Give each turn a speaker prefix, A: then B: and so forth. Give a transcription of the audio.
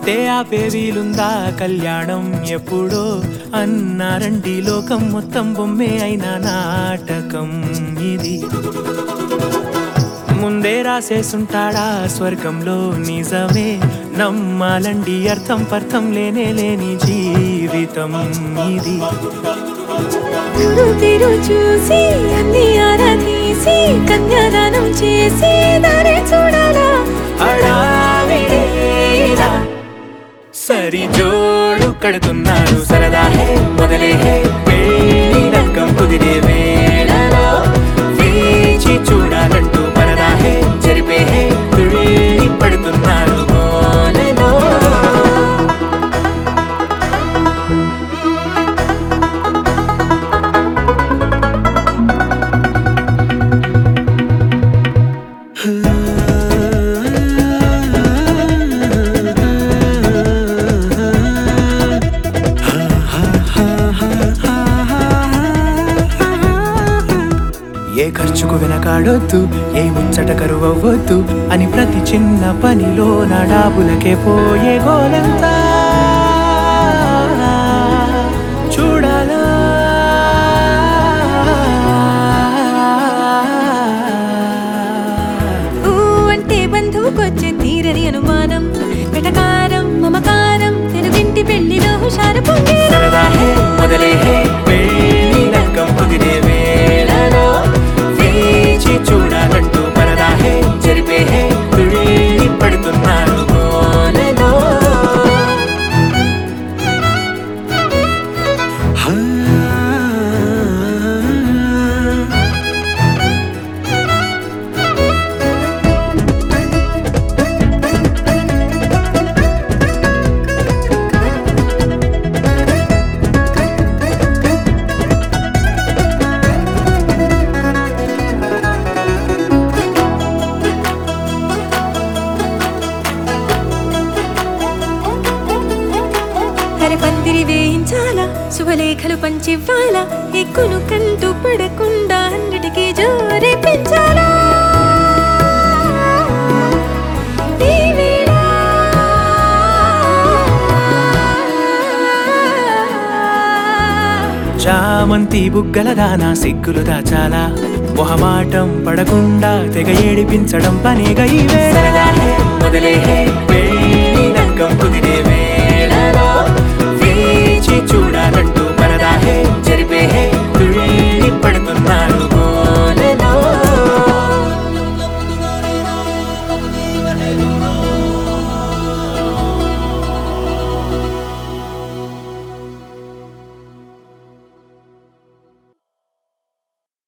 A: వస్తే ఆపే వీలుందా కళ్యాణం ఎప్పుడో అన్నారండి లోకం మొత్తం బొమ్మే అయిన నాటకం ఇది ముందే రాసేసుంటాడా స్వర్గంలో నిజమే నమ్మాలండి అర్థం పర్థం లేనే లేని జీవితం ఇది
B: గురు తీరు చూసి అన్ని ఆరాధీసి కన్యాదానం చేసి దారి చూడాలా
A: హడావిడిలా సరి జోడు కడుతున్నారు సరదా హే మొదలే హే పెళ్లి రకం కుదిరే వేళలో వేచి చూడాలంటూ పరదా హే జరిపే హే తుళ్ళి పడుతున్నారు గోలలో ఏ ఖర్చుకు వెనకాడొద్దు ఏ ముచ్చట కరువవ్వద్దు అని ప్రతి చిన్న పనిలో నా డాబులకే పోయే గోలంతా చూడాలా
B: ఊ అంటే బంధువుకొచ్చే తీరని అనుమానం వెటకారం మమకారం తెలుగింటి పెళ్లిలో హుషారు పొంగే
A: సరదా హే మొదలే హే పెళ్లి లగ్గం కుదిరే వేళలో వేచి చూడాలంటూ పరదా హే జరిపే హే తుళ్ళి పడుతున్నారు గోలలో
B: హరి పందిరి వేయించాలా శుభలేఖలు పంచివ్వాలా ఎక్కును కంటూ పడకుండా అన్నిటికీ జోరే పెంచాలా ఈ వేళ
A: చామంతి బుగ్గల దానా సిగ్గులు దాచాలా మొహమాటం పడకుండా తెగ ఏడిపించడం పనిగా ఈ వేళ మొదలే హే